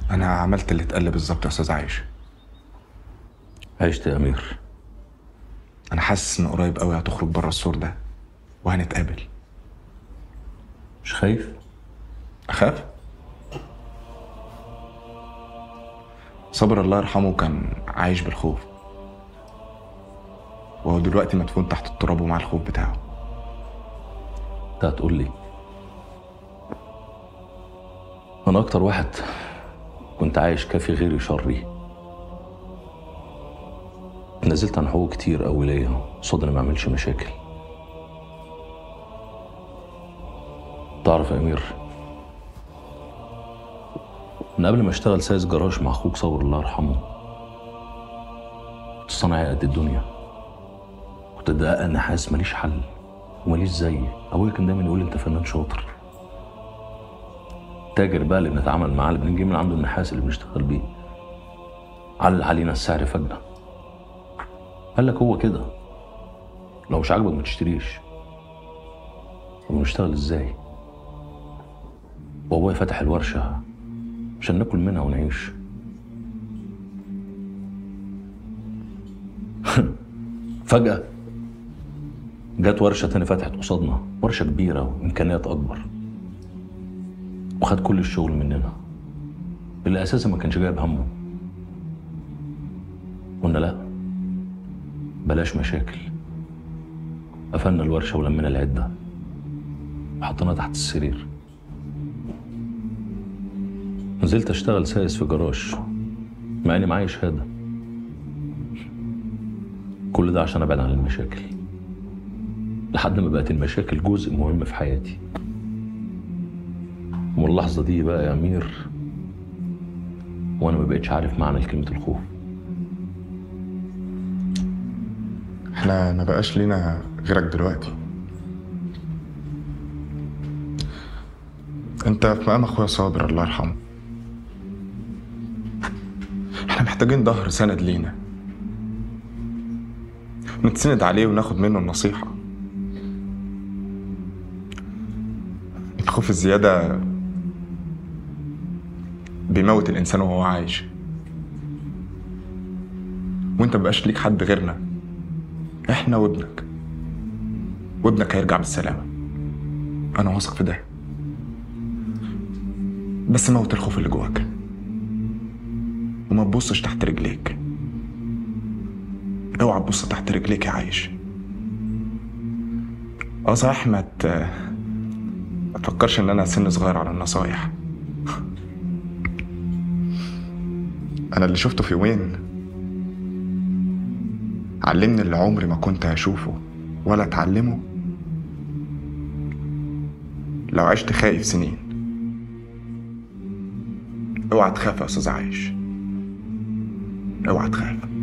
انا عملت اللي اتقال بالظبط يا استاذ عايش عشت يا امير انا حاسس ان قريب قوي هتخرج بره السور ده وهنتقابل مش خايف اخاف صابر الله يرحمه كان عايش بالخوف وهو دلوقتي مدفون تحت التراب ومع الخوف بتاعه انت هتقول لي انا اكتر واحد كنت عايش كافي غيري شري نزلت عن حقوق كتير قوي ليا قصاد اني ما اعملش مشاكل تعرف يا امير من قبل ما اشتغل سايس جراج مع اخوك صور الله يرحمه كنت صنايعي قد الدنيا كنت دقاق نحاس ماليش حل وماليش زي ابويا كان دايما يقول لي انت فنان شاطر تاجر بقى اللي بنتعامل معاه اللي بنجيب من عنده النحاس اللي بنشتغل بيه علق علينا السعر فجأة قال لك هو كده لو مش عاجبك ما تشتريش طب نشتغل ازاي وابويا فتح الورشة عشان ناكل منها ونعيش فجأة جت ورشة تاني فتحت قصادنا ورشة كبيرة وإمكانيات أكبر وخد كل الشغل مننا اللي أساسا ما كانش جايب همه قلنا لأ بلاش مشاكل قفلنا الورشة ولمينا العدة وحطيناها تحت السرير نزلت اشتغل سايس في جراج مع اني معايا شهادة كل ده عشان ابعد عن المشاكل لحد ما بقت المشاكل جزء مهم في حياتي ومن اللحظة دي بقى يا أمير وأنا ما بقتش عارف معنى كلمة الخوف احنا ما بقاش لينا غيرك دلوقتي انت في مقام اخويا صابر الله يرحمه احنا محتاجين ظهر سند لينا نتسند عليه وناخد منه النصيحة الخوف الزيادة بيموت الإنسان وهو عايش وانت مبقاش ليك حد غيرنا احنا وابنك وابنك هيرجع بالسلامة أنا واثق في ده بس موت الخوف اللي جواك وما تبصش تحت رجليك اوعى تبص تحت رجليك يا عايش اه صحيح ما ت... ما تفكرش ان انا سن صغير على النصايح انا اللي شفته في يومين علمني اللي عمري ما كنت هشوفه ولا اتعلمه لو عشت خايف سنين اوعى تخاف يا استاذ عايش اوعى تخاف